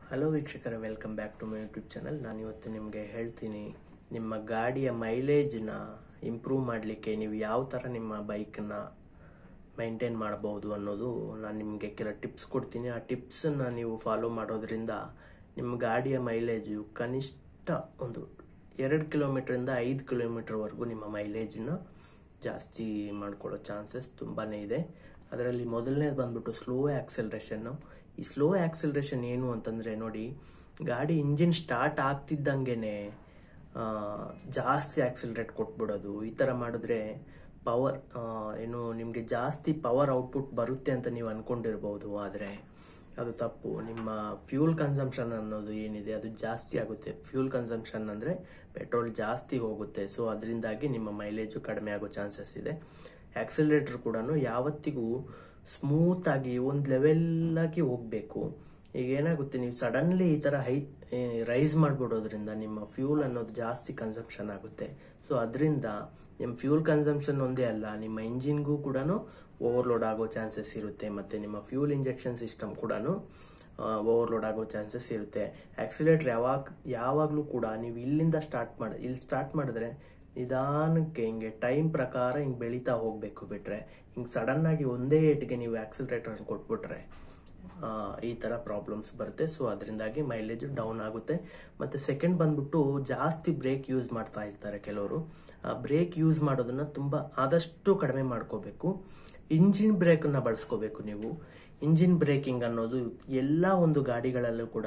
hello ವೀಕ್ಷಕರೇ welcome back to my YouTube channel ನಾನು ಇವತ್ತು ನಿಮಗೆ ಹೇಳ್ತೀನಿ ನಿಮ್ಮ ಗಾಡಿಯ ಮೈಲೇಜ್ನ ಇಂಪ್ರೂವ್ ಮಾಡಲಿಕ್ಕೆ ನೀವು ಯಾವ ಥರ ನಿಮ್ಮ ಬೈಕನ್ನ ಮೈಂಟೈನ್ ಮಾಡಬಹುದು ಅನ್ನೋದು ನಾನು ನಿಮಗೆ ಕೆಲ ಟಿಪ್ಸ್ ಕೊಡ್ತೀನಿ ಆ ಟಿಪ್ಸನ್ನು ನೀವು ಫಾಲೋ ಮಾಡೋದ್ರಿಂದ ನಿಮ್ಮ ಗಾಡಿಯ ಮೈಲೇಜು ಕನಿಷ್ಠ ಒಂದು ಎರಡು ಕಿಲೋಮೀಟ್ರಿಂದ ಐದು ಕಿಲೋಮೀಟರ್ವರೆಗೂ ನಿಮ್ಮ ಮೈಲೇಜನ್ನ ಜಾಸ್ತಿ ಮಾಡ್ಕೊಳ್ಳೋ ಚಾನ್ಸಸ್ ತುಂಬಾ ಇದೆ ಅದರಲ್ಲಿ ಮೊದಲನೇದು ಬಂದ್ಬಿಟ್ಟು ಸ್ಲೋ ಆಕ್ಸೆಲ್ರೇಷನ್ನು ಈ ಸ್ಲೋ ಆಕ್ಸೆಲ್ರೇಷನ್ ಏನು ಅಂತಂದ್ರೆ ನೋಡಿ ಗಾಡಿ ಇಂಜಿನ್ ಸ್ಟಾರ್ಟ್ ಆಗ್ತಿದ್ದಂಗೆನೆ ಆ, ಜಾಸ್ತಿ ಆಕ್ಸಿಲರೇಟ್ ಕೊಟ್ಬಿಡೋದು ಈ ಥರ ಮಾಡಿದ್ರೆ ಪವರ್ ಏನು ನಿಮಗೆ ಜಾಸ್ತಿ ಪವರ್ ಔಟ್ಪುಟ್ ಬರುತ್ತೆ ಅಂತ ನೀವು ಅನ್ಕೊಂಡಿರ್ಬೋದು ಆದರೆ ಅದು ತಪ್ಪು ನಿಮ್ಮ ಫ್ಯೂಲ್ ಕನ್ಸಂಪ್ಷನ್ ಅನ್ನೋದು ಏನಿದೆ ಅದು ಜಾಸ್ತಿ ಆಗುತ್ತೆ ಫ್ಯೂಲ್ ಕನ್ಸಂಪ್ಷನ್ ಅಂದರೆ ಪೆಟ್ರೋಲ್ ಜಾಸ್ತಿ ಹೋಗುತ್ತೆ ಸೊ ಅದರಿಂದಾಗಿ ನಿಮ್ಮ ಮೈಲೇಜು ಕಡಿಮೆ ಆಗೋ ಚಾನ್ಸಸ್ ಇದೆ ಆಕ್ಸಿಲರೇಟರ್ ಕೂಡ ಯಾವತ್ತಿಗೂ ಸ್ಮೂತ್ ಆಗಿ ಒಂದು ಲೆವೆಲ್ ಆಗಿ ಹೋಗಬೇಕು ಈಗ ಏನಾಗುತ್ತೆ ನೀವು ಸಡನ್ಲಿ ಈ ತರ ಹೈ ರೈಸ್ ಮಾಡ್ಬಿಡೋದ್ರಿಂದ ನಿಮ್ಮ ಫ್ಯೂಲ್ ಅನ್ನೋದು ಜಾಸ್ತಿ ಕನ್ಸಂಪ್ಷನ್ ಆಗುತ್ತೆ ಸೊ ಅದರಿಂದ ನಿಮ್ಮ ಫ್ಯೂಲ್ ಕನ್ಸಂಪ್ಷನ್ ಒಂದೇ ಅಲ್ಲ ನಿಮ್ಮ ಇಂಜಿನ್ಗೂ ಕೂಡ ಓವರ್ಲೋಡ್ ಆಗೋ ಚಾನ್ಸಸ್ ಇರುತ್ತೆ ಮತ್ತೆ ನಿಮ್ಮ ಫ್ಯೂಲ್ ಇಂಜೆಕ್ಷನ್ ಸಿಸ್ಟಮ್ ಕೂಡ ಓವರ್ಲೋಡ್ ಆಗೋ ಚಾನ್ಸಸ್ ಇರುತ್ತೆ ಆಕ್ಸಿಲೇಟರ್ ಯಾವಾಗ ಯಾವಾಗಲೂ ಕೂಡ ನೀವು ಇಲ್ಲಿಂದ ಸ್ಟಾರ್ಟ್ ಮಾಡಿ ಇಲ್ಲಿ ಸ್ಟಾರ್ಟ್ ಮಾಡಿದ್ರೆ ನಿಧಾನಕ್ಕೆ ಹಿಂಗೆ ಟೈಮ್ ಪ್ರಕಾರ ಹಿಂಗೆ ಬೆಳೀತಾ ಹೋಗಬೇಕು ಬಿಟ್ರೆ ಹಿಂಗೆ ಸಡನ್ ಆಗಿ ಒಂದೇ ಏಟಿಗೆ ನೀವು ಆಕ್ಸಿಲರೇಟರ್ ಕೊಟ್ಬಿಟ್ರೆ ಆ, ಈ ತರ ಪ್ರಾಬ್ಲಮ್ಸ್ ಬರುತ್ತೆ ಸೊ ಅದರಿಂದಾಗಿ ಮೈಲೇಜ್ ಡೌನ್ ಆಗುತ್ತೆ ಮತ್ತೆ ಸೆಕೆಂಡ್ ಬಂದ್ಬಿಟ್ಟು ಜಾಸ್ತಿ ಬ್ರೇಕ್ ಯೂಸ್ ಮಾಡ್ತಾ ಇರ್ತಾರೆ ಕೆಲವರು ಆ ಬ್ರೇಕ್ ಯೂಸ್ ಮಾಡೋದನ್ನ ತುಂಬಾ ಆದಷ್ಟು ಕಡಿಮೆ ಮಾಡ್ಕೋಬೇಕು ಇಂಜಿನ್ ಬ್ರೇಕ್ ಅನ್ನ ಬಳಸ್ಕೋಬೇಕು ನೀವು ಇಂಜಿನ್ ಬ್ರೇಕಿಂಗ್ ಅನ್ನೋದು ಎಲ್ಲ ಒಂದು ಗಾಡಿಗಳಲ್ಲೂ ಕೂಡ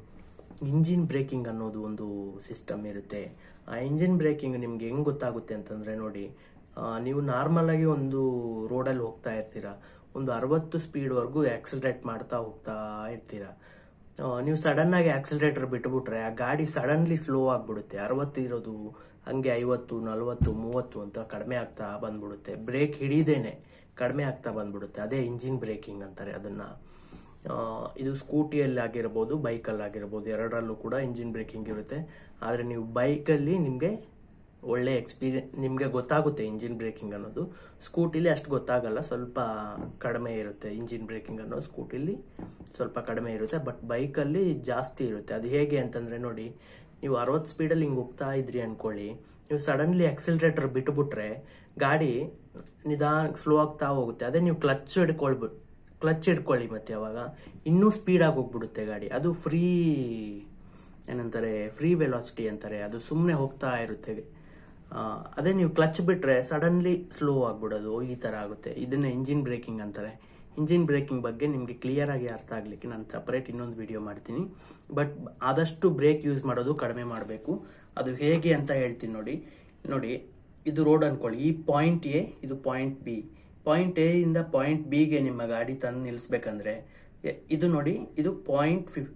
ಇಂಜಿನ್ ಬ್ರೇಕಿಂಗ್ ಅನ್ನೋದು ಒಂದು ಸಿಸ್ಟಮ್ ಇರುತ್ತೆ ಆ ಇಂಜಿನ್ ಬ್ರೇಕಿಂಗ್ ನಿಮ್ಗೆ ಹೆಂಗ್ ಗೊತ್ತಾಗುತ್ತೆ ಅಂತಂದ್ರೆ ನೋಡಿ ಆ, ನೀವು ನಾರ್ಮಲ್ ಆಗಿ ಒಂದು ರೋಡಲ್ಲಿ ಹೋಗ್ತಾ ಇರ್ತೀರಾ ಒಂದು ಅರವತ್ತು ಸ್ಪೀಡ್ ವರೆಗೂ ಆಕ್ಸಿಲರೇಟ್ ಮಾಡ್ತಾ ಹೋಗ್ತಾ ಇರ್ತೀರಾ ಆ, ನೀವು ಸಡನ್ ಆಗಿ ಆಕ್ಸಿಲರೇಟರ್ ಬಿಟ್ಬಿಟ್ರೆ ಆ ಗಾಡಿ ಸಡನ್ಲಿ ಸ್ಲೋ ಆಗ್ಬಿಡುತ್ತೆ ಅರವತ್ತು ಇರೋದು ಹಂಗೆ ಐವತ್ತು ನಲವತ್ತು ಮೂವತ್ತು ಅಂತ ಕಡಿಮೆ ಆಗ್ತಾ ಬಂದ್ಬಿಡುತ್ತೆ ಬ್ರೇಕ್ ಹಿಡಿದೇನೆ ಕಡಿಮೆ ಆಗ್ತಾ ಬಂದ್ಬಿಡುತ್ತೆ ಅದೇ ಇಂಜಿನ್ ಬ್ರೇಕಿಂಗ್ ಅಂತಾರೆ ಅದನ್ನ ಆ, ಇದು ಸ್ಕೂಟಿಯಲ್ಲಿ ಆಗಿರ್ಬೋದು ಬೈಕಲ್ಲಿ ಆಗಿರ್ಬೋದು ಎರಡರಲ್ಲೂ ಕೂಡ ಇಂಜಿನ್ ಬ್ರೇಕಿಂಗ್ ಇರುತ್ತೆ ಆದರೆ ನೀವು ಬೈಕಲ್ಲಿ ನಿಮಗೆ ಒಳ್ಳೆ ಎಕ್ಸ್ಪೀರಿಯನ್ಸ್ ನಿಮಗೆ ಗೊತ್ತಾಗುತ್ತೆ ಇಂಜಿನ್ ಬ್ರೇಕಿಂಗ್ ಅನ್ನೋದು ಸ್ಕೂಟಿಲಿ ಅಷ್ಟು ಗೊತ್ತಾಗಲ್ಲ ಸ್ವಲ್ಪ ಕಡಿಮೆ ಇರುತ್ತೆ ಇಂಜಿನ್ ಬ್ರೇಕಿಂಗ್ ಅನ್ನೋದು ಸ್ಕೂಟಿಲಿ ಸ್ವಲ್ಪ ಕಡಿಮೆ ಇರುತ್ತೆ ಬಟ್ ಬೈಕಲ್ಲಿ ಜಾಸ್ತಿ ಇರುತ್ತೆ ಅದು ಹೇಗೆ ಅಂತಂದ್ರೆ ನೋಡಿ ನೀವು ಅರವತ್ತು ಸ್ಪೀಡಲ್ಲಿ ಹಿಂಗೆ ಹೋಗ್ತಾ ಇದ್ರಿ ಅನ್ಕೊಳ್ಳಿ ನೀವು ಸಡನ್ಲಿ ಆಕ್ಸಿಲರೇಟರ್ ಬಿಟ್ಬಿಟ್ರೆ ಗಾಡಿ ನಿಧಾನ ಸ್ಲೋ ಆಗ್ತಾ ಹೋಗುತ್ತೆ ಅದೇ ನೀವು ಕ್ಲಚ್ ಹಿಡ್ಕೊಳ್ಬಿಟ್ಟು ಕ್ಲಚ್ ಹಿಡ್ಕೊಳ್ಳಿ ಮತ್ತೆ ಅವಾಗ ಇನ್ನೂ ಸ್ಪೀಡ್ ಆಗಿ ಹೋಗ್ಬಿಡುತ್ತೆ ಗಾಡಿ ಅದು ಫ್ರೀ ಏನಂತಾರೆ ಫ್ರೀ ವೆಲಾಸಿಟಿ ಅಂತಾರೆ ಅದು ಸುಮ್ಮನೆ ಹೋಗ್ತಾ ಇರುತ್ತೆ ಆ, ಅದೇ ನೀವು ಕ್ಲಚ್ ಬಿಟ್ರೆ ಸಡನ್ಲಿ ಸ್ಲೋ ಆಗ್ಬಿಡೋದು ಈ ತರ ಆಗುತ್ತೆ ಇದನ್ನ ಇಂಜಿನ್ ಬ್ರೇಕಿಂಗ್ ಅಂತಾರೆ ಇಂಜಿನ್ ಬ್ರೇಕಿಂಗ್ ಬಗ್ಗೆ ನಿಮಗೆ ಕ್ಲಿಯರ್ ಆಗಿ ಅರ್ಥ ಆಗ್ಲಿಕ್ಕೆ ನಾನು ಸಪರೇಟ್ ಇನ್ನೊಂದು ವಿಡಿಯೋ ಮಾಡ್ತೀನಿ ಬಟ್ ಆದಷ್ಟು ಬ್ರೇಕ್ ಯೂಸ್ ಮಾಡೋದು ಕಡಿಮೆ ಮಾಡಬೇಕು ಅದು ಹೇಗೆ ಅಂತ ಹೇಳ್ತೀನಿ ನೋಡಿ ನೋಡಿ ಇದು ರೋಡ್ ಅನ್ಕೊಳ್ಳಿ ಈ ಪಾಯಿಂಟ್ ಎ ಇದು ಪಾಯಿಂಟ್ ಬಿ ಪಾಯಿಂಟ್ ಎ ಇಂದ ಪಾಯಿಂಟ್ ಬಿಗೆ ನಿಮ್ಮ ಗಾಡಿ ತಂದು ನಿಲ್ಲಿಸ್ಬೇಕಂದ್ರೆ ಎ- ಇದು ನೋಡಿ ಇದು ಪಾಯಿಂಟ್ ಫಿಫ್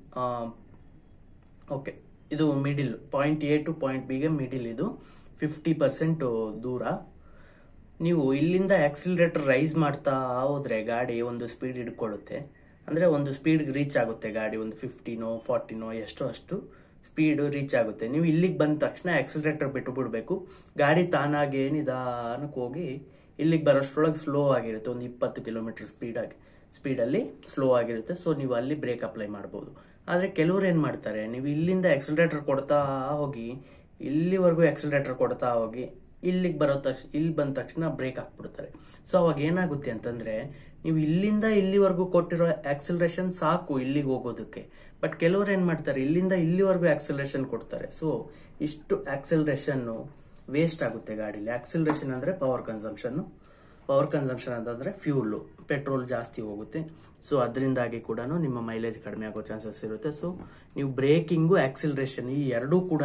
ಓಕೆ ಇದು middle point A to point ಬಿಗೆ ಮಿಡಿಲ್ ಇದು ಫಿಫ್ಟಿ ಪರ್ಸೆಂಟ್ ದೂರ ನೀವು ಇಲ್ಲಿಂದ ಆಕ್ಸಿಲರೇಟರ್ ರೈಸ್ ಮಾಡ್ತಾ ಹೋದ್ರೆ ಗಾಡಿ ಒಂದು ಸ್ಪೀಡ್ ಹಿಡ್ಕೊಳ್ಳುತ್ತೆ ಅಂದ್ರೆ ಒಂದು ಸ್ಪೀಡ್ ರೀಚ್ ಆಗುತ್ತೆ ಗಾಡಿ ಒಂದು ಫಿಫ್ಟಿನೋ ಫಾರ್ಟಿನೋ ಎಷ್ಟೋ ಅಷ್ಟು ಸ್ಪೀಡ್ ರೀಚ್ ಆಗುತ್ತೆ ನೀವು ಇಲ್ಲಿಗೆ ಬಂದ ತಕ್ಷಣ ಆಕ್ಸಿಲರೇಟರ್ ಬಿಟ್ಟು ಬಿಡಬೇಕು ಗಾಡಿ ತಾನಾಗೆ ನಿಧಾನಕ್ಕೆ ಹೋಗಿ ಇಲ್ಲಿಗೆ ಬರೋಷ್ಟ್ರೊಳಗೆ ಸ್ಲೋ ಆಗಿರುತ್ತೆ ಒಂದು ಇಪ್ಪತ್ತು ಕಿಲೋಮೀಟರ್ ಸ್ಪೀಡ್ ಆಗಿ ಸ್ಪೀಡಲ್ಲಿ ಸ್ಲೋ ಆಗಿರುತ್ತೆ ಸೊ ನೀವು ಅಲ್ಲಿ ಬ್ರೇಕ್ ಅಪ್ಲೈ ಮಾಡ್ಬೋದು ಆದರೆ ಕೆಲವ್ರು ಏನು ಮಾಡ್ತಾರೆ ನೀವು ಇಲ್ಲಿಂದ ಆಕ್ಸಿಲರೇಟರ್ ಕೊಡ್ತಾ ಹೋಗಿ ಇಲ್ಲಿವರೆಗೂ ಆಕ್ಸಿಲರೇಟರ್ ಕೊಡ್ತಾ ಹೋಗಿ ಇಲ್ಲಿಗೆ ಬರೋ ತಕ್ಷಣ ಇಲ್ಲಿ ಬಂದ ತಕ್ಷಣ ಬ್ರೇಕ್ ಹಾಕ್ಬಿಡ್ತಾರೆ ಸೊ ಅವಾಗ ಏನಾಗುತ್ತೆ ಅಂತಂದ್ರೆ ನೀವು ಇಲ್ಲಿಂದ ಇಲ್ಲಿವರೆಗೂ ಕೊಟ್ಟಿರೋ ಆಕ್ಸಿಲರೇಷನ್ ಸಾಕು ಇಲ್ಲಿಗೆ ಹೋಗೋದಕ್ಕೆ ಬಟ್ ಕೆಲವ್ರು ಏನ್ ಮಾಡ್ತಾರೆ ಇಲ್ಲಿಂದ ಇಲ್ಲಿವರೆಗೂ ಆಕ್ಸಿಲರೇಷನ್ ಕೊಡ್ತಾರೆ ಸೊ ಇಷ್ಟು ಆಕ್ಸಿಲರೇಷನ್ ವೇಸ್ಟ್ ಆಗುತ್ತೆ ಗಾಡಿಲಿ ಆಕ್ಸಿಲರೇಷನ್ ಅಂದ್ರೆ ಪವರ್ ಕನ್ಸಂಪ್ಷನ್ ಪವರ್ ಕನ್ಸಂಪ್ಷನ್ ಅಂತಂದ್ರೆ ಫ್ಯೂಲ್ ಪೆಟ್ರೋಲ್ ಜಾಸ್ತಿ ಹೋಗುತ್ತೆ ಸೊ ಅದರಿಂದಾಗಿ ಕೂಡ ನಿಮ್ಮ ಮೈಲೇಜ್ ಕಡಿಮೆ ಆಗೋ ಚಾನ್ಸಸ್ ಇರುತ್ತೆ ಸೊ ನೀವು ಬ್ರೇಕಿಂಗು ಆಕ್ಸಿಲರೇಷನ್ ಈ ಎರಡೂ ಕೂಡ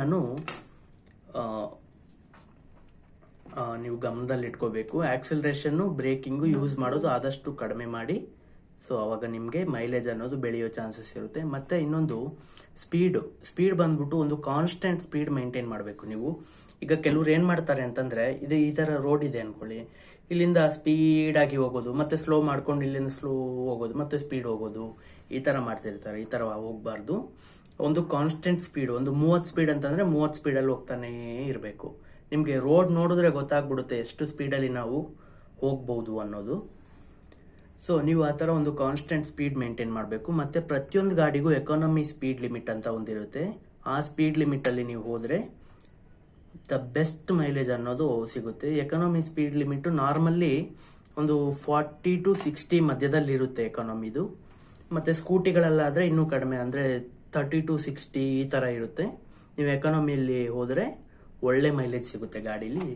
ನೀವು ಗಮನದಲ್ಲಿ ಇಟ್ಕೋಬೇಕು ಆಕ್ಸಿಲರೇಷನ್ ಬ್ರೇಕಿಂಗು ಯೂಸ್ ಮಾಡೋದು ಆದಷ್ಟು ಕಡಿಮೆ ಮಾಡಿ ಸೊ ಅವಾಗ ನಿಮಗೆ ಮೈಲೇಜ್ ಅನ್ನೋದು ಬೆಳೆಯೋ ಚಾನ್ಸಸ್ ಇರುತ್ತೆ ಮತ್ತೆ ಇನ್ನೊಂದು ಸ್ಪೀಡ್ ಸ್ಪೀಡ್ ಬಂದ್ಬಿಟ್ಟು ಒಂದು ಕಾನ್ಸ್ಟೆಂಟ್ ಸ್ಪೀಡ್ ಮೇಂಟೈನ್ ಮಾಡಬೇಕು ನೀವು ಈಗ ಕೆಲವ್ರು ಏನ್ ಮಾಡ್ತಾರೆ ಅಂತಂದ್ರೆ ಇದು ಈ ತರ ರೋಡ್ ಇದೆ ಅನ್ಕೊಳ್ಳಿ ಇಲ್ಲಿಂದ ಸ್ಪೀಡ್ ಆಗಿ ಹೋಗೋದು ಮತ್ತೆ ಸ್ಲೋ ಮಾಡ್ಕೊಂಡು ಇಲ್ಲಿಂದ ಸ್ಲೋ ಹೋಗೋದು ಮತ್ತೆ ಸ್ಪೀಡ್ ಹೋಗೋದು ಈ ತರ ಮಾಡ್ತಿರ್ತಾರೆ ಈ ತರ ಹೋಗ್ಬಾರ್ದು ಒಂದು ಕಾನ್ಸ್ಟೆಂಟ್ ಸ್ಪೀಡ್ ಒಂದು ಮೂವತ್ ಸ್ಪೀಡ್ ಅಂತಂದ್ರೆ ಮೂವತ್ ಸ್ಪೀಡ್ ಅಲ್ಲಿ ಹೋಗ್ತಾನೆ ಇರಬೇಕು ನಿಮ್ಗೆ ರೋಡ್ ನೋಡಿದ್ರೆ ಗೊತ್ತಾಗ್ಬಿಡುತ್ತೆ ಎಷ್ಟು ಸ್ಪೀಡಲ್ಲಿ ನಾವು ಹೋಗ್ಬಹುದು ಅನ್ನೋದು ಸೊ ನೀವು ಆ ಥರ ಒಂದು ಕಾನ್ಸ್ಟೆಂಟ್ ಸ್ಪೀಡ್ ಮೇಂಟೈನ್ ಮಾಡಬೇಕು ಮತ್ತೆ ಪ್ರತಿಯೊಂದು ಗಾಡಿಗೂ ಎಕಾನಮಿ ಸ್ಪೀಡ್ ಲಿಮಿಟ್ ಅಂತ ಒಂದಿರುತ್ತೆ ಆ ಸ್ಪೀಡ್ ಲಿಮಿಟ್ ಅಲ್ಲಿ ನೀವು ಹೋದ್ರೆ ದ ಬೆಸ್ಟ್ ಮೈಲೇಜ್ ಅನ್ನೋದು ಸಿಗುತ್ತೆ ಎಕಾನಮಿ ಸ್ಪೀಡ್ ಲಿಮಿಟ್ ನಾರ್ಮಲ್ಲಿ ಒಂದು ಫಾರ್ಟಿ ಟು ಸಿಕ್ಸ್ಟಿ ಮಧ್ಯದಲ್ಲಿ ಇರುತ್ತೆ ಎಕಾನಮಿದು ಮತ್ತೆ ಸ್ಕೂಟಿಗಳಲ್ಲಾದ್ರೆ ಇನ್ನೂ ಕಡಿಮೆ ಅಂದ್ರೆ ತರ್ಟಿ ಟು ಸಿಕ್ಸ್ಟಿ ಈ ತರ ಇರುತ್ತೆ ನೀವು ಎಕಾನಮಿಯಲ್ಲಿ ಹೋದ್ರೆ ಒಳ್ಳೆ ಮೈಲೇಜ್ ಸಿಗುತ್ತೆ ಗಾಡೀಲಿ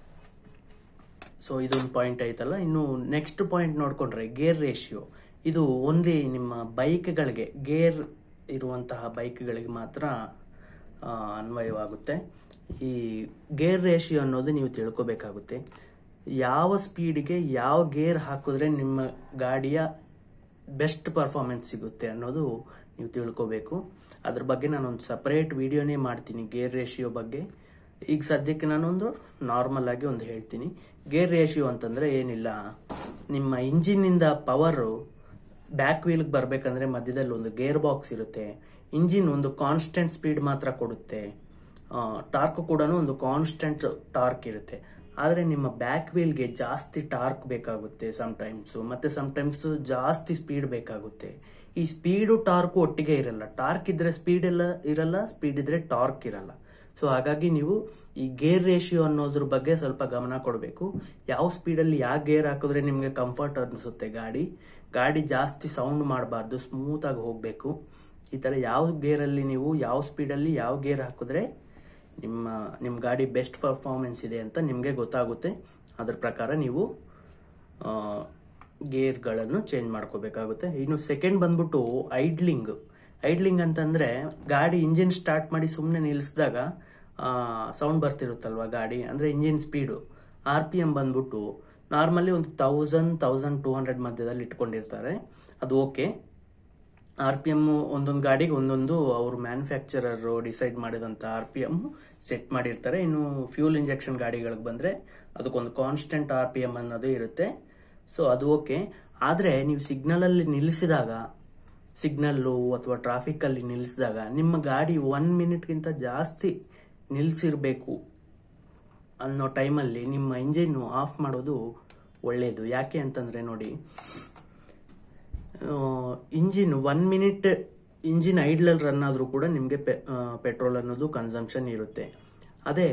ಸೊ ಇದೊಂದು ಪಾಯಿಂಟ್ ಆಯ್ತಲ್ಲ ಇನ್ನು ನೆಕ್ಸ್ಟ್ ಪಾಯಿಂಟ್ ನೋಡ್ಕೊಂಡ್ರೆ ಗೇರ್ ರೇಷಿಯೋ ಇದು ಓನ್ಲಿ ನಿಮ್ಮ ಬೈಕ್ಗಳಿಗೆ ಗೇರ್ ಇರುವಂತಹ ಬೈಕ್ಗಳಿಗೆ ಮಾತ್ರ ಆ, ಅನ್ವಯವಾಗುತ್ತೆ ಈ ಗೇರ್ ರೇಷಿಯೋ ಅನ್ನೋದು ನೀವು ತಿಳ್ಕೊಬೇಕಾಗುತ್ತೆ ಯಾವ ಸ್ಪೀಡ್ಗೆ ಯಾವ ಗೇರ್ ಹಾಕಿದ್ರೆ ನಿಮ್ಮ ಗಾಡಿಯ ಬೆಸ್ಟ್ ಪರ್ಫಾರ್ಮೆನ್ಸ್ ಸಿಗುತ್ತೆ ಅನ್ನೋದು ನೀವು ತಿಳ್ಕೋಬೇಕು ಅದ್ರ ಬಗ್ಗೆ ನಾನೊಂದು ಸಪರೇಟ್ ವಿಡಿಯೋನೇ ಮಾಡ್ತೀನಿ ಗೇರ್ ರೇಷಿಯೋ ಬಗ್ಗೆ ಈಗ ಸದ್ಯಕ್ಕೆ ನಾನೊಂದು ನಾರ್ಮಲ್ ಆಗಿ ಒಂದು ಹೇಳ್ತೀನಿ ಗೇರ್ ರೇಷಿಯೋ ಅಂತಂದ್ರೆ ಏನಿಲ್ಲ ನಿಮ್ಮ ಇಂಜಿನ್ನಿಂದ ಪವರು ಬ್ಯಾಕ್ ವೀಲ್ಗೆ ಬರಬೇಕಂದ್ರೆ ಮಧ್ಯದಲ್ಲಿ ಒಂದು ಗೇರ್ ಬಾಕ್ಸ್ ಇರುತ್ತೆ ಇಂಜಿನ್ ಒಂದು ಕಾನ್ಸ್ಟೆಂಟ್ ಸ್ಪೀಡ್ ಮಾತ್ರ ಕೊಡುತ್ತೆ ಟಾರ್ಕ್ ಕೂಡ ಒಂದು ಕಾನ್ಸ್ಟೆಂಟ್ ಟಾರ್ಕ್ ಇರುತ್ತೆ ಆದರೆ ನಿಮ್ಮ ಬ್ಯಾಕ್ ವೀಲ್ಗೆ ಜಾಸ್ತಿ ಟಾರ್ಕ್ ಬೇಕಾಗುತ್ತೆ ಸಮ್ಟೈಮ್ಸ್ ಮತ್ತೆ ಸಮ್ಟೈಮ್ಸ್ ಜಾಸ್ತಿ ಸ್ಪೀಡ್ ಬೇಕಾಗುತ್ತೆ ಈ ಸ್ಪೀಡು ಟಾರ್ಕ್ ಒಟ್ಟಿಗೆ ಇರಲ್ಲ ಟಾರ್ಕ್ ಇದ್ರೆ ಸ್ಪೀಡ್ ಎಲ್ಲ ಇರಲ್ಲ ಸ್ಪೀಡ್ ಇದ್ರೆ ಟಾರ್ಕ್ ಇರಲ್ಲ ಸೊ ಹಾಗಾಗಿ ನೀವು ಈ ಗೇರ್ ರೇಷಿಯೋ ಅನ್ನೋದ್ರ ಬಗ್ಗೆ ಸ್ವಲ್ಪ ಗಮನ ಕೊಡಬೇಕು ಯಾವ ಸ್ಪೀಡಲ್ಲಿ ಯಾವ ಗೇರ್ ಹಾಕಿದ್ರೆ ನಿಮಗೆ ಕಂಫರ್ಟ್ ಅನಿಸುತ್ತೆ ಗಾಡಿ ಗಾಡಿ ಜಾಸ್ತಿ ಸೌಂಡ್ ಮಾಡಬಾರ್ದು ಸ್ಮೂತ್ ಆಗಿ ಹೋಗಬೇಕು ಈ ತರ ಯಾವ ಗೇರಲ್ಲಿ ನೀವು ಯಾವ ಸ್ಪೀಡಲ್ಲಿ ಯಾವ ಗೇರ್ ಹಾಕಿದ್ರೆ ನಿಮ್ಮ ನಿಮ್ಮ ಗಾಡಿ ಬೆಸ್ಟ್ ಪರ್ಫಾರ್ಮೆನ್ಸ್ ಇದೆ ಅಂತ ನಿಮಗೆ ಗೊತ್ತಾಗುತ್ತೆ ಅದ್ರ ಪ್ರಕಾರ ನೀವು ಆ, ಗೇರ್ಗಳನ್ನು ಚೇಂಜ್ ಮಾಡ್ಕೋಬೇಕಾಗುತ್ತೆ ಇನ್ನು ಸೆಕೆಂಡ್ ಬಂದ್ಬಿಟ್ಟು ಐಡ್ಲಿಂಗ್ ಐಡ್ಲಿಂಗ್ ಅಂತಂದ್ರೆ ಗಾಡಿ ಇಂಜಿನ್ ಸ್ಟಾರ್ಟ್ ಮಾಡಿ ಸುಮ್ಮನೆ ನಿಲ್ಲಿಸಿದಾಗ ಸೌಂಡ್ ಬರ್ತಿರುತ್ತಲ್ವಾ ಗಾಡಿ ಅಂದ್ರೆ engine speed R P M ಬಂದ್ಬಿಟ್ಟು ನಾರ್ಮಲಿ ಒಂದು ತೌಸಂಡ್ ತೌಸಂಡ್ ಟೂ ಹಂಡ್ರೆಡ್ ಮಧ್ಯದಲ್ಲಿ ಇಟ್ಕೊಂಡಿರ್ತಾರೆ ಅದು ಓಕೆ ಆರ್ ಪಿ ಎಮ್ ಒಂದೊಂದು ಗಾಡಿಗೆ ಒಂದೊಂದು ಅವರು ಮ್ಯಾನುಫ್ಯಾಕ್ಚರರ್ ಡಿಸೈಡ್ ಮಾಡಿದಂತ ಆರ್ ಪಿ ಎಮ್ ಸೆಟ್ ಮಾಡಿರ್ತಾರೆ ಇನ್ನು ಫ್ಯೂಲ್ ಇಂಜೆಕ್ಷನ್ ಗಾಡಿಗಳಿಗೆ ಬಂದ್ರೆ ಅದಕ್ಕೊಂದು ಕಾನ್ಸ್ಟೆಂಟ್ ಆರ್ ಪಿ ಎಮ್ ಅನ್ನೋದು ಇರುತ್ತೆ ಸೊ ಅದು ಓಕೆ ಆದ್ರೆ ನೀವು ಸಿಗ್ನಲ್ ಅಲ್ಲಿ ನಿಲ್ಲಿಸಿದಾಗ ಸಿಗ್ನಲ್ಲು ಅಥವಾ ಟ್ರಾಫಿಕ್ ಅಲ್ಲಿ ನಿಲ್ಲಿಸಿದಾಗ ನಿಮ್ಮ ಗಾಡಿ ಒನ್ ಮಿನಿಟ್ಗಿಂತ ಜಾಸ್ತಿ ನಿಲ್ಲಿಸಿರ್ಬೇಕು ಅನ್ನೋ ಟೈಮಲ್ಲಿ ನಿಮ್ಮ ಇಂಜಿನ್ ಆಫ್ ಮಾಡೋದು ಒಳ್ಳೆಯದು ಯಾಕೆ ಅಂತಂದ್ರೆ ನೋಡಿ ಇಂಜಿನ್ ಒನ್ ಮಿನಿಟ್ ಇಂಜಿನ್ ಐಡ್ಲಲ್ಲಿ ರನ್ ಆದ್ರೂ ಕೂಡ ನಿಮಗೆ ಪೆಟ್ರೋಲ್ ಅನ್ನೋದು ಕನ್ಸಂಪ್ಷನ್ ಇರುತ್ತೆ ಅದೇ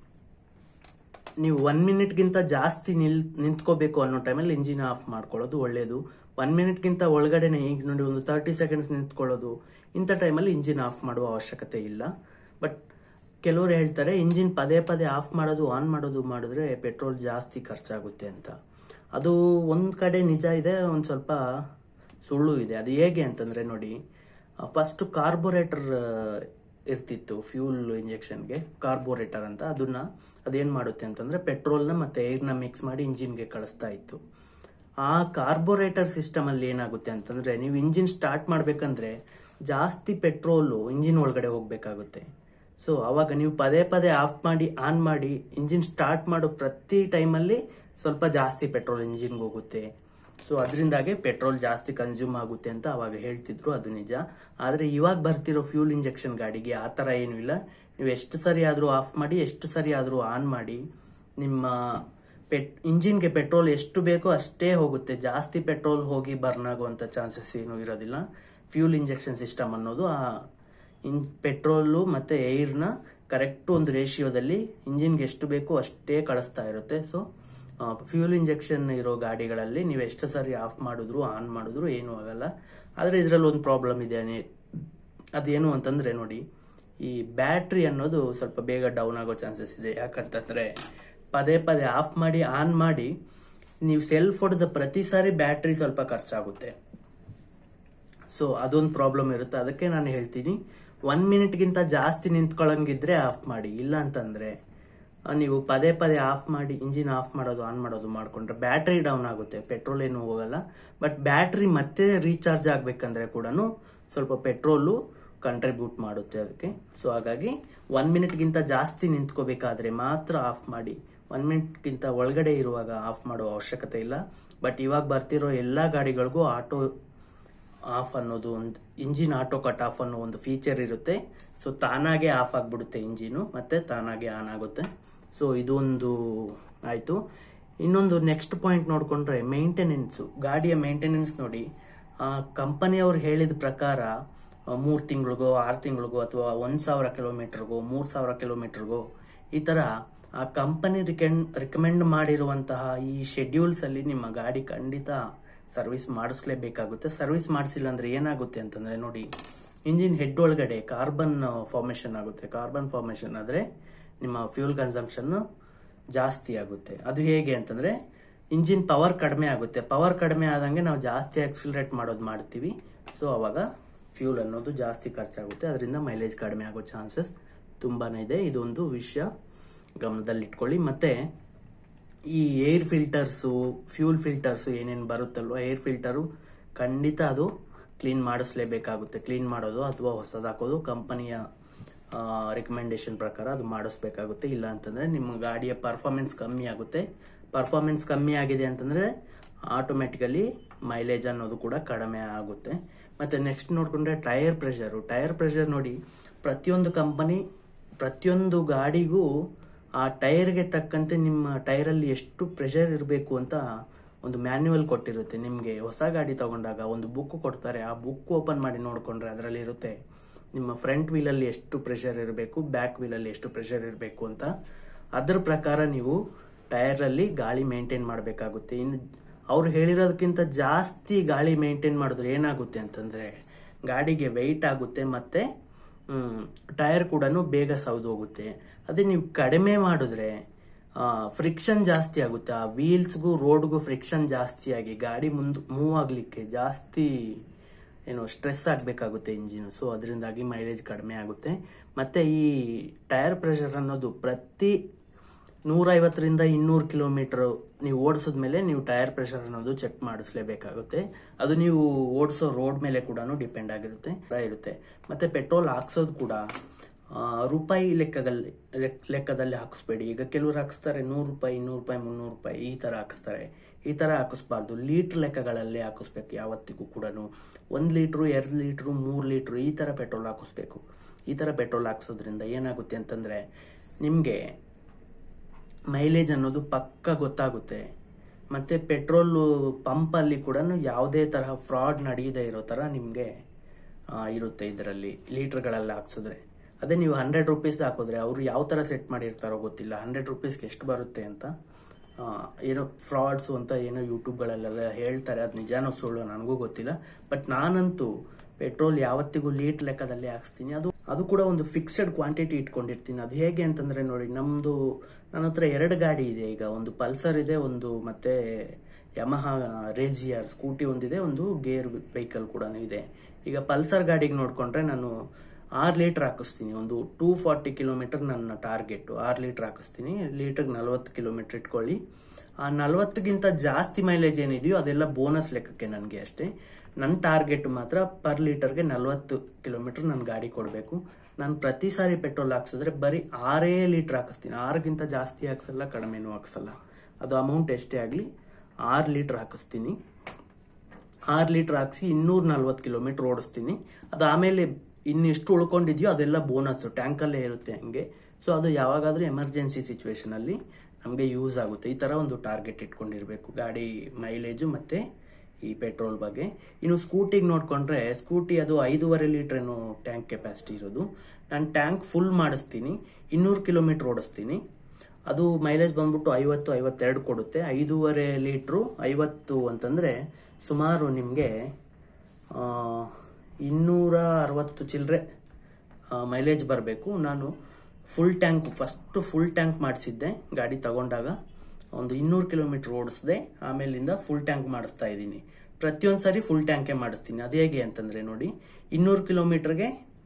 ನೀವು ಒನ್ ಮಿನಿಟ್ಗಿಂತ ಜಾಸ್ತಿ ನಿಲ್ ನಿಂತ್ಕೋಬೇಕು ಅನ್ನೋ ಟೈಮಲ್ಲಿ ಇಂಜಿನ್ ಆಫ್ ಮಾಡ್ಕೊಳ್ಳೋದು ಒಳ್ಳೆಯದು ಒನ್ ಮಿನಿಟ್ಗಿಂತ ಒಳಗಡೆನೆ ಈಗ ನೋಡಿ ಒಂದು ತರ್ಟಿ ಸೆಕೆಂಡ್ಸ್ ನಿಂತ್ಕೊಳ್ಳೋದು ಇಂಥ ಟೈಮಲ್ಲಿ ಇಂಜಿನ್ ಆಫ್ ಮಾಡುವ ಅವಶ್ಯಕತೆ ಇಲ್ಲ ಬಟ್ ಕೆಲವರು ಹೇಳ್ತಾರೆ ಇಂಜಿನ್ ಪದೇ ಪದೇ ಆಫ್ ಮಾಡೋದು ಆನ್ ಮಾಡೋದು ಮಾಡಿದ್ರೆ ಪೆಟ್ರೋಲ್ ಜಾಸ್ತಿ ಖರ್ಚಾಗುತ್ತೆ ಅಂತ ಅದು ಒಂದ್ ಕಡೆ ನಿಜ ಇದೆ ಒಂದ್ ಸ್ವಲ್ಪ ಸುಳ್ಳು ಇದೆ ಅದು ಹೇಗೆ ಅಂತಂದ್ರೆ ನೋಡಿ ಫಸ್ಟ್ ಕಾರ್ಬೋರೇಟರ್ ಇರ್ತಿತ್ತು ಫ್ಯೂಲ್ ಇಂಜೆಕ್ಷನ್ಗೆ ಕಾರ್ಬೋರೇಟರ್ ಅಂತ ಅದನ್ನ ಅದೇನ್ ಮಾಡುತ್ತೆ ಅಂತಂದ್ರೆ ಪೆಟ್ರೋಲ್ನ ಮತ್ತೆ ಏರ್ನ ಮಿಕ್ಸ್ ಮಾಡಿ ಇಂಜಿನ್ಗೆ ಕಳಿಸ್ತಾ ಇತ್ತು ಆ ಕಾರ್ಬೋರೇಟರ್ ಸಿಸ್ಟಮ್ ಅಲ್ಲಿ ಏನಾಗುತ್ತೆ ಅಂತಂದ್ರೆ ನೀವು ಇಂಜಿನ್ ಸ್ಟಾರ್ಟ್ ಮಾಡ್ಬೇಕಂದ್ರೆ ಜಾಸ್ತಿ ಪೆಟ್ರೋಲು ಇಂಜಿನ್ ಒಳಗಡೆ ಹೋಗ್ಬೇಕಾಗುತ್ತೆ ಸೊ ಅವಾಗ ನೀವು ಪದೇ ಪದೇ ಆಫ್ ಮಾಡಿ ಆನ್ ಮಾಡಿ ಇಂಜಿನ್ ಸ್ಟಾರ್ಟ್ ಮಾಡೋ ಪ್ರತಿ ಟೈಮಲ್ಲಿ ಸ್ವಲ್ಪ ಜಾಸ್ತಿ ಪೆಟ್ರೋಲ್ ಇಂಜಿನ್ಗೆ ಹೋಗುತ್ತೆ ಸೊ ಅದರಿಂದಾಗೆ ಪೆಟ್ರೋಲ್ ಜಾಸ್ತಿ ಕನ್ಸ್ಯೂಮ್ ಆಗುತ್ತೆ ಅಂತ ಅವಾಗ ಹೇಳ್ತಿದ್ರು ಅದು ನಿಜ ಆದ್ರೆ ಇವಾಗ ಬರ್ತಿರೋ ಫ್ಯೂಲ್ ಇಂಜೆಕ್ಷನ್ ಗಾಡಿಗೆ ಆ ತರ ಏನೂ ಇಲ್ಲ ನೀವು ಎಷ್ಟು ಸರಿ ಆದ್ರೂ ಆಫ್ ಮಾಡಿ ಎಷ್ಟು ಸರಿ ಆದ್ರೂ ಆನ್ ಮಾಡಿ ನಿಮ್ಮ ಪೆಟ್ ಇಂಜಿನ್ಗೆ ಪೆಟ್ರೋಲ್ ಎಷ್ಟು ಬೇಕೋ ಅಷ್ಟೇ ಹೋಗುತ್ತೆ ಜಾಸ್ತಿ ಪೆಟ್ರೋಲ್ ಹೋಗಿ ಬರ್ನ್ ಆಗುವಂತ ಚಾನ್ಸಸ್ ಏನು ಇರೋದಿಲ್ಲ ಫ್ಯೂಲ್ ಇಂಜೆಕ್ಷನ್ ಸಿಸ್ಟಮ್ ಅನ್ನೋದು ಆ ಇನ್ ಪೆಟ್ರೋಲು ಮತ್ತೆ ಏರ್ನ ಕರೆಕ್ಟ್ ಒಂದು ರೇಷಿಯೋದಲ್ಲಿ ಇಂಜಿನ್ಗೆ ಎಷ್ಟು ಬೇಕೋ ಅಷ್ಟೇ ಕಳಿಸ್ತಾ ಇರುತ್ತೆ ಸೊ ಫ್ಯೂಲ್ ಇಂಜೆಕ್ಷನ್ ಇರೋ ಗಾಡಿಗಳಲ್ಲಿ ನೀವು ಎಷ್ಟು ಸರಿ ಆಫ್ ಮಾಡಿದ್ರು ಆನ್ ಮಾಡಿದ್ರು ಏನೂ ಆಗಲ್ಲ ಆದ್ರೆ ಇದರಲ್ಲಿ ಒಂದು ಪ್ರಾಬ್ಲಮ್ ಇದೆ ಅನೇ- ಅದೇನು ಅಂತಂದ್ರೆ ನೋಡಿ ಈ ಬ್ಯಾಟ್ರಿ ಅನ್ನೋದು ಸ್ವಲ್ಪ ಬೇಗ ಡೌನ್ ಆಗೋ ಚಾನ್ಸಸ್ ಇದೆ ಯಾಕಂತಂದ್ರೆ ಪದೇ ಪದೇ ಆಫ್ ಮಾಡಿ ಆನ್ ಮಾಡಿ ನೀವು ಸೆಲ್ಫ್ ಹೊಡೆದ ಪ್ರತಿ ಸಾರಿ ಬ್ಯಾಟ್ರಿ ಸ್ವಲ್ಪ ಖರ್ಚಾಗುತ್ತೆ ಸೊ ಅದೊಂದು ಪ್ರಾಬ್ಲಮ್ ಇರುತ್ತೆ ಅದಕ್ಕೆ ನಾನು ಹೇಳ್ತೀನಿ ಒನ್ ಮಿನಿಟ್ಗಿಂತ ಜಾಸ್ತಿ ನಿಂತ್ಕೊಳ್ಳಂಗಿದ್ರೆ ಆಫ್ ಮಾಡಿ ಇಲ್ಲ ಅಂತಂದ್ರೆ ಆ, ನೀವು ಪದೇ ಪದೇ ಆಫ್ ಮಾಡಿ ಇಂಜಿನ್ ಆಫ್ ಮಾಡೋದು ಆನ್ ಮಾಡೋದು ಮಾಡ್ಕೊಂಡ್ರೆ ಬ್ಯಾಟ್ರಿ ಡೌನ್ ಆಗುತ್ತೆ ಪೆಟ್ರೋಲ್ ಏನು ಹೋಗಲ್ಲ ಬಟ್ ಬ್ಯಾಟ್ರಿ ಮತ್ತೆ ರೀಚಾರ್ಜ್ ಆಗ್ಬೇಕಂದ್ರೆ ಕೂಡ ಸ್ವಲ್ಪ ಪೆಟ್ರೋಲು ಕಂಟ್ರಿಬ್ಯೂಟ್ ಮಾಡುತ್ತೆ ಅದಕ್ಕೆ ಸೊ ಹಾಗಾಗಿ ಒನ್ ಮಿನಿಟ್ಗಿಂತ ಜಾಸ್ತಿ ನಿಂತ್ಕೋಬೇಕಾದ್ರೆ ಮಾತ್ರ ಆಫ್ ಮಾಡಿ ಒನ್ ಮಿನಿಟ್ಗಿಂತ ಒಳಗಡೆ ಇರುವಾಗ ಆಫ್ ಮಾಡೋ ಅವಶ್ಯಕತೆ ಇಲ್ಲ ಬಟ್ ಇವಾಗ ಬರ್ತಿರೋ ಎಲ್ಲಾ ಗಾಡಿಗಳಿಗೂ ಆಟೋ ಆಫ್ ಅನ್ನೋದು ಒಂದು ಇಂಜಿನ್ ಆಟೋ ಕಟ್ ಆಫ್ ಅನ್ನೋ ಒಂದು ಫೀಚರ್ ಇರುತ್ತೆ ಸೊ ತಾನಾಗೆ ಆಫ್ ಆಗ್ಬಿಡುತ್ತೆ ಇಂಜಿನು ಮತ್ತೆ ತಾನಾಗೆ ಆನ್ ಆಗುತ್ತೆ ಸೊ ಇದೊಂದು ಆಯ್ತು ಇನ್ನೊಂದು ನೆಕ್ಸ್ಟ್ ಪಾಯಿಂಟ್ ನೋಡ್ಕೊಂಡ್ರೆ ಮೇಂಟೆನೆನ್ಸು ಗಾಡಿಯ ಮೇಂಟೆನೆನ್ಸ್ ನೋಡಿ ಕಂಪನಿಯವ್ರು ಹೇಳಿದ ಪ್ರಕಾರ ಮೂರು ತಿಂಗಳಿಗೋ ಆರು ತಿಂಗಳಿಗೋ ಅಥವಾ ಒಂದು ಸಾವಿರ ಕಿಲೋಮೀಟರ್ಗೋ ಮೂರು ಸಾವಿರ ಕಿಲೋಮೀಟರ್ಗೋ ಈ ಥರ ಆ ಕಂಪನಿ ರಿಕೆಂಡ್ ರಿಕಮೆಂಡ್ ಮಾಡಿರುವಂತಹ ಈ ಶೆಡ್ಯೂಲ್ಸ್ ಅಲ್ಲಿ ನಿಮ್ಮ ಗಾಡಿ ಖಂಡಿತ ಸರ್ವಿಸ್ ಮಾಡಿಸ್ಲೇಬೇಕಾಗುತ್ತೆ ಸರ್ವಿಸ್ ಮಾಡಿಸಿಲ್ಲ ಅಂದ್ರೆ ಏನಾಗುತ್ತೆ ಅಂತಂದ್ರೆ ನೋಡಿ ಇಂಜಿನ್ ಹೆಡ್ ಒಳಗಡೆ ಕಾರ್ಬನ್ ಫಾರ್ಮೇಶನ್ ಆಗುತ್ತೆ ಕಾರ್ಬನ್ ಫಾರ್ಮೇಶನ್ ಆದ್ರೆ ನಿಮ್ಮ ಫ್ಯೂಲ್ ಕನ್ಸಂಪ್ಷನ್ ಜಾಸ್ತಿ ಆಗುತ್ತೆ ಅದು ಹೇಗೆ ಅಂತಂದ್ರೆ ಇಂಜಿನ್ ಪವರ್ ಕಡಿಮೆ ಆಗುತ್ತೆ ಪವರ್ ಕಡಿಮೆ ಆದಂಗೆ ನಾವು ಜಾಸ್ತಿ ಆಕ್ಸಿಲರೇಟ್ ಮಾಡೋದು ಮಾಡ್ತೀವಿ ಸೊ ಅವಾಗ ಫ್ಯೂಲ್ ಅನ್ನೋದು ಜಾಸ್ತಿ ಖರ್ಚಾಗುತ್ತೆ ಅದರಿಂದ ಮೈಲೇಜ್ ಕಡಿಮೆ ಆಗೋ ಚಾನ್ಸಸ್ ತುಂಬಾನೇ ಇದೆ ಇದೊಂದು ವಿಷಯ ಗಮನದಲ್ಲಿಟ್ಕೊಳ್ಳಿ ಮತ್ತೆ ಈ ಏರ್ ಫಿಲ್ಟರ್ಸು ಫ್ಯೂಲ್ ಫಿಲ್ಟರ್ಸು ಏನೇನು ಬರುತ್ತಲ್ವ ಏರ್ ಫಿಲ್ಟರು ಖಂಡಿತ ಅದು ಕ್ಲೀನ್ ಮಾಡಿಸ್ಲೇಬೇಕಾಗುತ್ತೆ ಕ್ಲೀನ್ ಮಾಡೋದು ಅಥವಾ ಹೊಸದು ಹಾಕೋದು ಕಂಪನಿಯ ರಿಕಮೆಂಡೇಶನ್ ಪ್ರಕಾರ ಅದು ಮಾಡಿಸ್ಬೇಕಾಗುತ್ತೆ ಇಲ್ಲ ಅಂತಂದ್ರೆ ನಿಮ್ಮ ಗಾಡಿಯ ಪರ್ಫಾರ್ಮೆನ್ಸ್ ಕಮ್ಮಿ ಆಗುತ್ತೆ ಪರ್ಫಾರ್ಮೆನ್ಸ್ ಕಮ್ಮಿ ಆಗಿದೆ ಅಂತಂದ್ರೆ ಆಟೋಮೆಟಿಕಲಿ ಮೈಲೇಜ್ ಅನ್ನೋದು ಕೂಡ ಕಡಿಮೆ ಆಗುತ್ತೆ ಮತ್ತೆ ನೆಕ್ಸ್ಟ್ ನೋಡ್ಕೊಂಡ್ರೆ ಟೈರ್ ಪ್ರೆಷರು ಟೈರ್ ಪ್ರೆಷರ್ ನೋಡಿ ಪ್ರತಿಯೊಂದು ಕಂಪನಿ ಪ್ರತಿಯೊಂದು ಗಾಡಿಗೂ ಆ ಟೈರ್ಗೆ ತಕ್ಕಂತೆ ನಿಮ್ಮ ಟೈರಲ್ಲಿ ಎಷ್ಟು ಪ್ರೆಷರ್ ಇರಬೇಕು ಅಂತ ಒಂದು ಮ್ಯಾನ್ಯುವಲ್ ಕೊಟ್ಟಿರುತ್ತೆ ನಿಮಗೆ ಹೊಸ ಗಾಡಿ ತಗೊಂಡಾಗ ಒಂದು ಬುಕ್ ಕೊಡ್ತಾರೆ ಆ ಬುಕ್ ಓಪನ್ ಮಾಡಿ ನೋಡ್ಕೊಂಡ್ರೆ ಅದರಲ್ಲಿ ಇರುತ್ತೆ ನಿಮ್ಮ ಫ್ರಂಟ್ ವೀಲಲ್ಲಿ ಎಷ್ಟು ಪ್ರೆಷರ್ ಇರಬೇಕು ಬ್ಯಾಕ್ ವೀಲಲ್ಲಿ ಎಷ್ಟು ಪ್ರೆಷರ್ ಇರಬೇಕು ಅಂತ ಅದ್ರ ಪ್ರಕಾರ ನೀವು ಟೈರಲ್ಲಿ ಗಾಳಿ ಮೇಂಟೈನ್ ಮಾಡಬೇಕಾಗುತ್ತೆ ಇನ್ನು ಅವ್ರು ಹೇಳಿರೋದಕ್ಕಿಂತ ಜಾಸ್ತಿ ಗಾಳಿ ಮೇಂಟೈನ್ ಮಾಡಿದ್ರೆ ಏನಾಗುತ್ತೆ ಅಂತಂದ್ರೆ ಗಾಡಿಗೆ ವೆಯ್ಟ್ ಆಗುತ್ತೆ ಮತ್ತೆ ಟೈರ್ ಕೂಡ ಬೇಗ ಸೌದು ಹೋಗುತ್ತೆ ಅದೇ ನೀವು ಕಡಿಮೆ ಮಾಡಿದ್ರೆ ಫ್ರಿಕ್ಷನ್ ಜಾಸ್ತಿ ಆಗುತ್ತೆ ಆ ವೀಲ್ಸ್ಗೂ ರೋಡ್ಗೂ ಫ್ರಿಕ್ಷನ್ ಜಾಸ್ತಿ ಆಗಿ ಗಾಡಿ ಮುಂದ್ ಮೂವ್ ಆಗ್ಲಿಕ್ಕೆ ಜಾಸ್ತಿ ಏನು ಸ್ಟ್ರೆಸ್ ಆಗಬೇಕಾಗುತ್ತೆ ಇಂಜಿನ್ ಸೊ ಅದರಿಂದಾಗಿ ಮೈಲೇಜ್ ಕಡಿಮೆ ಆಗುತ್ತೆ ಮತ್ತೆ ಈ ಟೈರ್ ಪ್ರೆಷರ್ ಅನ್ನೋದು ಪ್ರತಿ ನೂರೈವತ್ತರಿಂದ ಇನ್ನೂರು ಕಿಲೋಮೀಟರ್ ನೀವು ಓಡಿಸಿದ್ಮೇಲೆ ನೀವು ಟೈರ್ ಪ್ರೆಷರ್ ಅನ್ನೋದು ಚೆಕ್ ಮಾಡಿಸ್ಲೇಬೇಕಾಗುತ್ತೆ ಅದು ನೀವು ಓಡಿಸೋ ರೋಡ್ ಮೇಲೆ ಕೂಡ ಡಿಪೆಂಡ್ ಆಗಿರುತ್ತೆ ಇರುತ್ತೆ ಮತ್ತೆ ಪೆಟ್ರೋಲ್ ಹಾಕ್ಸೋದು ಕೂಡ ಆ, ರೂಪಾಯಿ ಲೆಕ್ಕದಲ್ಲಿ ಲೆಕ್- ಲೆಕ್ಕದಲ್ಲಿ ಹಾಕಿಸ್ಬೇಡಿ ಈಗ ಕೆಲವರು ಹಾಕಿಸ್ತಾರೆ ನೂರು ರೂಪಾಯಿ ಇನ್ನೂರು ರೂಪಾಯಿ ಮುನ್ನೂರು ರೂಪಾಯಿ ಈ ತರ ಹಾಕಿಸ್ತಾರೆ ಈ ತರ ಹಾಕಿಸ್ಬಾರ್ದು ಲೀಟರ್ ಲೆಕ್ಕಗಳಲ್ಲಿ ಹಾಕಿಸ್ಬೇಕು ಯಾವತ್ತಿಗೂ ಕೂಡ ಒಂದ್ ಲೀಟ್ರು ಎರಡು ಲೀಟ್ರು ಮೂರು ಲೀಟ್ರು ಈ ತರ ಪೆಟ್ರೋಲ್ ಹಾಕಿಸ್ಬೇಕು ಈ ತರ ಪೆಟ್ರೋಲ್ ಹಾಕ್ಸೋದ್ರಿಂದ ಏನಾಗುತ್ತೆ ಅಂತಂದ್ರೆ ನಿಮ್ಗೆ ಮೈಲೇಜ್ ಅನ್ನೋದು ಪಕ್ಕ ಗೊತ್ತಾಗುತ್ತೆ ಮತ್ತೆ ಪೆಟ್ರೋಲ್ ಪಂಪ್ ಅಲ್ಲಿ ಕೂಡ ಯಾವುದೇ ತರಹ ಫ್ರಾಡ್ ನಡೆಯದೇ ಇರೋ ತರ ನಿಮ್ಗೆ ಆ, ಇರುತ್ತೆ ಇದರಲ್ಲಿ ಲೀಟರ್ಗಳೆಲ್ಲ ಹಾಕ್ಸಿದ್ರೆ ಅದೇ ನೀವು ಹಂಡ್ರೆಡ್ ರುಪೀಸ್ ಹಾಕಿದ್ರೆ ಅವರು ಯಾವ ತರ ಸೆಟ್ ಮಾಡಿರ್ತಾರೋ ಗೊತ್ತಿಲ್ಲ ಹಂಡ್ರೆಡ್ ರುಪೀಸ್ಗೆ ಎಷ್ಟು ಬರುತ್ತೆ ಅಂತ ಆ, ಏನೋ ಫ್ರಾಡ್ಸ್ ಅಂತ ಏನೋ ಯೂಟ್ಯೂಬ್ಗಳಲ್ಲೆಲ್ಲ ಹೇಳ್ತಾರೆ ಅದು ನಿಜಾನೋ ಸುಳ್ಳು ನನಗೂ ಗೊತ್ತಿಲ್ಲ ಬಟ್ ನಾನಂತೂ ಪೆಟ್ರೋಲ್ ಯಾವತ್ತಿಗೂ ಲೀಟ್ ಲೆಕ್ಕದಲ್ಲಿ ಹಾಕ್ಸ್ತೀನಿ ಅದು ಅದು ಕೂಡ ಒಂದು ಫಿಕ್ಸೆಡ್ ಕ್ವಾಂಟಿಟಿ ಇಟ್ಕೊಂಡಿರ್ತೀನಿ ಅದು ಹೇಗೆ ಅಂತಂದ್ರೆ ನೋಡಿ ನಮ್ದು ನನ್ನ ಹತ್ರ ಎರಡು ಗಾಡಿ ಇದೆ ಈಗ ಒಂದು ಪಲ್ಸರ್ ಇದೆ ಒಂದು ಮತ್ತೆ ಯಮಹ ರೇಜಿಯರ್ ಸ್ಕೂಟಿ ಒಂದಿದೆ ಒಂದು ಗೇರ್ ವೆಹಿಕಲ್ ಕೂಡ ಇದೆ ಈಗ ಪಲ್ಸರ್ ಗಾಡಿಗೆ ನೋಡ್ಕೊಂಡ್ರೆ ನಾನು ಆರು ಲೀಟರ್ ಹಾಕಿಸ್ತೀನಿ ಒಂದು ಟೂ ಫಾರ್ಟಿ ಕಿಲೋಮೀಟರ್ ನನ್ನ ಟಾರ್ಗೆಟ್ ಆರು ಲೀಟರ್ ಹಾಕಿಸ್ತೀನಿ ಲೀಟರ್ಗೆ ನಲ್ವತ್ತು ಕಿಲೋಮೀಟರ್ ಇಟ್ಕೊಳ್ಳಿ ಆ ನಲ್ವತ್ತಕ್ಕಿಂತ ಜಾಸ್ತಿ ಮೈಲೇಜ್ ಏನಿದೆಯೋ ಅದೆಲ್ಲ ಬೋನಸ್ ಲೆಕ್ಕಕ್ಕೆ ನನಗೆ ಅಷ್ಟೇ ನನ್ನ ಟಾರ್ಗೆಟ್ ಮಾತ್ರ ಪರ್ ಲೀಟರ್ಗೆ ನಲ್ವತ್ತು ಕಿಲೋಮೀಟರ್ ನನ್ನ ಗಾಡಿ ಕೊಡಬೇಕು ನಾನು ಪ್ರತಿ ಸಾರಿ ಪೆಟ್ರೋಲ್ ಹಾಕ್ಸಿದ್ರೆ ಬರೀ ಆರೇ ಲೀಟರ್ ಹಾಕಿಸ್ತೀನಿ ಆರಿಗಿಂತ ಜಾಸ್ತಿ ಹಾಕ್ಸಲ್ಲ ಕಡಿಮೆನೂ ಹಾಕ್ಸಲ್ಲ ಅದು ಅಮೌಂಟ್ ಎಷ್ಟೇ ಆಗಲಿ ಆರು ಲೀಟರ್ ಹಾಕಿಸ್ತೀನಿ ಆರು ಲೀಟರ್ ಹಾಕ್ಸಿ ಇನ್ನೂರ ನಲ್ವತ್ತು ಕಿಲೋಮೀಟರ್ ಓಡಿಸ್ತೀನಿ ಅದು ಆಮೇಲೆ ಇನ್ನು ಎಷ್ಟು ಉಳ್ಕೊಂಡಿದ್ಯೋ ಅದೆಲ್ಲ ಬೋನಸ್ ಟ್ಯಾಂಕಲ್ಲೇ ಇರುತ್ತೆ ಹಂಗೆ ಸೊ ಅದು ಯಾವಾಗಾದ್ರೂ ಎಮರ್ಜೆನ್ಸಿ ಸಿಚುವೇಶನ್ ಅಲ್ಲಿ ನಮಗೆ ಯೂಸ್ ಆಗುತ್ತೆ ಈ ತರ ಒಂದು ಟಾರ್ಗೆಟ್ ಇಟ್ಕೊಂಡಿರ್ಬೇಕು ಗಾಡಿ ಮೈಲೇಜು ಮತ್ತೆ ಈ ಪೆಟ್ರೋಲ್ ಬಗ್ಗೆ ಇನ್ನು ಸ್ಕೂಟಿಗೆ ನೋಡ್ಕೊಂಡ್ರೆ ಸ್ಕೂಟಿ ಅದು ಐದೂವರೆ ಲೀಟರ್ ಏನೋ ಟ್ಯಾಂಕ್ ಕೆಪಾಸಿಟಿ ಇರೋದು ನಾನು ಟ್ಯಾಂಕ್ ಫುಲ್ ಮಾಡಿಸ್ತೀನಿ ಇನ್ನೂರು ಕಿಲೋಮೀಟರ್ ಓಡಿಸ್ತೀನಿ ಅದು ಮೈಲೇಜ್ ಬಂದ್ಬಿಟ್ಟು ಐವತ್ತು ಐವತ್ತೆರಡು ಕೊಡುತ್ತೆ ಐದೂವರೆ ಲೀಟ್ರು ಐವತ್ತು ಅಂತಂದ್ರೆ ಸುಮಾರು ನಿಮಗೆ ಇನ್ನೂರ ಅರವತ್ತು ಚಿಲ್ಲರೆ ಮೈಲೇಜ್ ಬರಬೇಕು ನಾನು full tank first full tank ಮಾಡಿಸಿದ್ದೆ ಗಾಡಿ ತಗೊಂಡಾಗ ಒಂದು ಇನ್ನೂರು ಕಿಲೋಮೀಟರ್ ಓಡಿಸಿದೆ ಆಮೇಲಿಂದ ಫುಲ್ ಟ್ಯಾಂಕ್ ಮಾಡಿಸ್ತಾ ಇದ್ದೀನಿ ಪ್ರತಿಯೊಂದು ಸರಿ ಫುಲ್ ಟ್ಯಾಂಕೇ ಮಾಡಿಸ್ತೀನಿ ಅದು ಹೇಗೆ ಅಂತಂದ್ರೆ ನೋಡಿ ಇನ್ನೂರು ಕಿಲೋಮೀಟರ್ಗೆ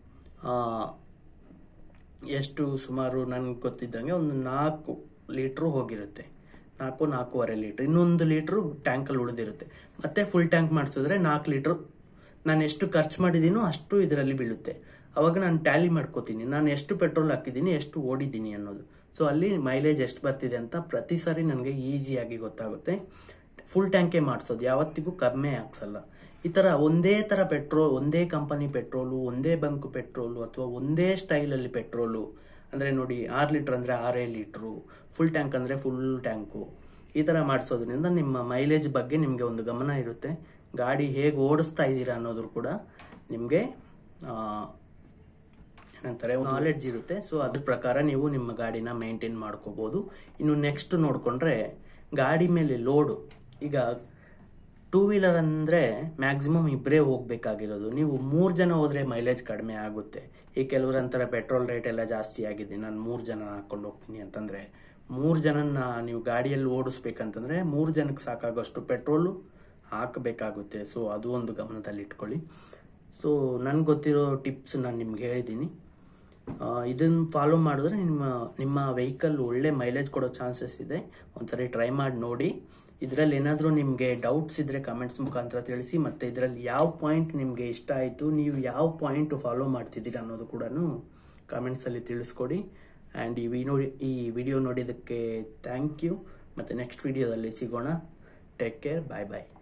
ಎಷ್ಟು ಸುಮಾರು ನನ್ಗೆ ಗೊತ್ತಿದ್ದಂಗೆ ಒಂದು ನಾಲ್ಕು ಲೀಟ್ರು ಹೋಗಿರುತ್ತೆ ನಾಲ್ಕು ನಾಲ್ಕೂವರೆ ಲೀಟ್ರ್ ಇನ್ನೊಂದು ಲೀಟ್ರು ಟ್ಯಾಂಕಲ್ಲಿ ಉಳಿದಿರುತ್ತೆ ಮತ್ತೆ ಫುಲ್ ಟ್ಯಾಂಕ್ ಮಾಡಿಸಿದ್ರೆ ನಾಲ್ಕು ಲೀಟ್ರ್ ನಾನು ಎಷ್ಟು ಖರ್ಚು ಮಾಡಿದ್ದೀನೋ ಅಷ್ಟು ಇದರಲ್ಲಿ ಬೀಳುತ್ತೆ ಅವಾಗ ನಾನು ಟ್ಯಾಲಿ ಮಾಡ್ಕೋತೀನಿ ನಾನು ಎಷ್ಟು ಪೆಟ್ರೋಲ್ ಹಾಕಿದ್ದೀನಿ ಎಷ್ಟು ಓಡಿದ್ದೀನಿ ಅನ್ನೋದು ಸೊ ಅಲ್ಲಿ ಮೈಲೇಜ್ ಎಷ್ಟು ಬರ್ತಿದೆ ಅಂತ ಪ್ರತಿ ಸಾರಿ ನನಗೆ ಈಸಿಯಾಗಿ ಗೊತ್ತಾಗುತ್ತೆ ಫುಲ್ ಟ್ಯಾಂಕೇ ಮಾಡಿಸೋದು ಯಾವತ್ತಿಗೂ ಕಡಿಮೆ ಹಾಕ್ಸಲ್ಲ ಈ ತರ ಒಂದೇ ತರ ಪೆಟ್ರೋಲ್ ಒಂದೇ ಕಂಪನಿ ಪೆಟ್ರೋಲು ಒಂದೇ ಬಂಕ್ ಪೆಟ್ರೋಲು ಅಥವಾ ಒಂದೇ ಸ್ಟೈಲಲ್ಲಿ ಪೆಟ್ರೋಲು ಅಂದ್ರೆ ನೋಡಿ ಆರು ಲೀಟರ್ ಅಂದ್ರೆ ಆರೇ ಲೀಟ್ರು ಫುಲ್ ಟ್ಯಾಂಕ್ ಅಂದ್ರೆ ಫುಲ್ ಟ್ಯಾಂಕು ಈ ಥರ ಮಾಡಿಸೋದ್ರಿಂದ ನಿಮ್ಮ ಮೈಲೇಜ್ ಬಗ್ಗೆ ನಿಮಗೆ ಒಂದು ಗಮನ ಇರುತ್ತೆ ಗಾಡಿ ಹೇಗೆ ಓಡಿಸ್ತಾ ಇದ್ದೀರಾ ಅನ್ನೋದ್ರ ಕೂಡ ನಿಮಗೆ ಏನಂತಾರೆ ನಾಲೆಡ್ಜ್ ಇರುತ್ತೆ ಸೊ ಅದ್ರ ಪ್ರಕಾರ ನೀವು ನಿಮ್ಮ ಗಾಡಿನ ಮೇಂಟೈನ್ ಮಾಡ್ಕೋಬಹುದು ಇನ್ನು ನೆಕ್ಸ್ಟ್ ನೋಡ್ಕೊಂಡ್ರೆ ಗಾಡಿ ಮೇಲೆ ಲೋಡು ಈಗ ಟೂ ವೀಲರ್ ಅಂದ್ರೆ ಮ್ಯಾಕ್ಸಿಮಮ್ ಇಬ್ಬರೇ ಹೋಗ್ಬೇಕಾಗಿರೋದು ನೀವು ಮೂರು ಜನ ಹೋದ್ರೆ ಮೈಲೇಜ್ ಕಡಿಮೆ ಆಗುತ್ತೆ ಈ ಕೆಲವರು ಅಂತಾರೆ ಪೆಟ್ರೋಲ್ ರೇಟ್ ಎಲ್ಲ ಜಾಸ್ತಿ ಆಗಿದೆ ನಾನು ಮೂರು ಜನ ಹಾಕೊಂಡು ಹೋಗ್ತೀನಿ ಅಂತಂದ್ರೆ ಮೂರು ಜನನ ನೀವು ಗಾಡಿಯಲ್ಲಿ ಓಡಿಸ್ಬೇಕಂತಂದ್ರೆ ಮೂರು ಜನಕ್ಕೆ ಸಾಕಾಗೋಷ್ಟು ಪೆಟ್ರೋಲು ಹಾಕಬೇಕಾಗುತ್ತೆ ಸೊ ಅದು ಒಂದು ಗಮನದಲ್ಲಿ ಇಟ್ಕೊಳ್ಳಿ ಸೊ ನನ್ಗೆ ಗೊತ್ತಿರೋ ಟಿಪ್ಸ್ ನಾನು ನಿಮ್ಗೆ ಹೇಳಿದ್ದೀನಿ ಇದನ್ನು ಫಾಲೋ ಮಾಡಿದ್ರೆ ನಿಮ್ಮ ನಿಮ್ಮ ವೆಹಿಕಲ್ ಒಳ್ಳೆ ಮೈಲೇಜ್ ಕೊಡೋ ಚಾನ್ಸಸ್ ಇದೆ ಒಂದ್ಸರಿ ಟ್ರೈ ಮಾಡಿ ನೋಡಿ ಇದರಲ್ಲಿ ಏನಾದರೂ ನಿಮಗೆ ಡೌಟ್ಸ್ ಇದ್ರೆ ಕಮೆಂಟ್ಸ್ ಮುಖಾಂತರ ತಿಳಿಸಿ ಮತ್ತೆ ಇದರಲ್ಲಿ ಯಾವ ಪಾಯಿಂಟ್ ನಿಮಗೆ ಇಷ್ಟ ಆಯಿತು ನೀವು ಯಾವ ಪಾಯಿಂಟ್ ಫಾಲೋ ಮಾಡ್ತಿದ್ದೀರಾ ಅನ್ನೋದು ಕೂಡ ಕಮೆಂಟ್ಸಲ್ಲಿ ತಿಳಿಸ್ಕೊಡಿ ಆ್ಯಂಡ್ ಈ ವಿಡಿಯೋ ಈ ವಿಡಿಯೋ ನೋಡಿದ್ದಕ್ಕೆ ಥ್ಯಾಂಕ್ ಯು ಮತ್ತು ನೆಕ್ಸ್ಟ್ ವಿಡಿಯೋದಲ್ಲಿ ಸಿಗೋಣ ಟೇಕ್ ಕೇರ್ ಬಾಯ್ ಬಾಯ್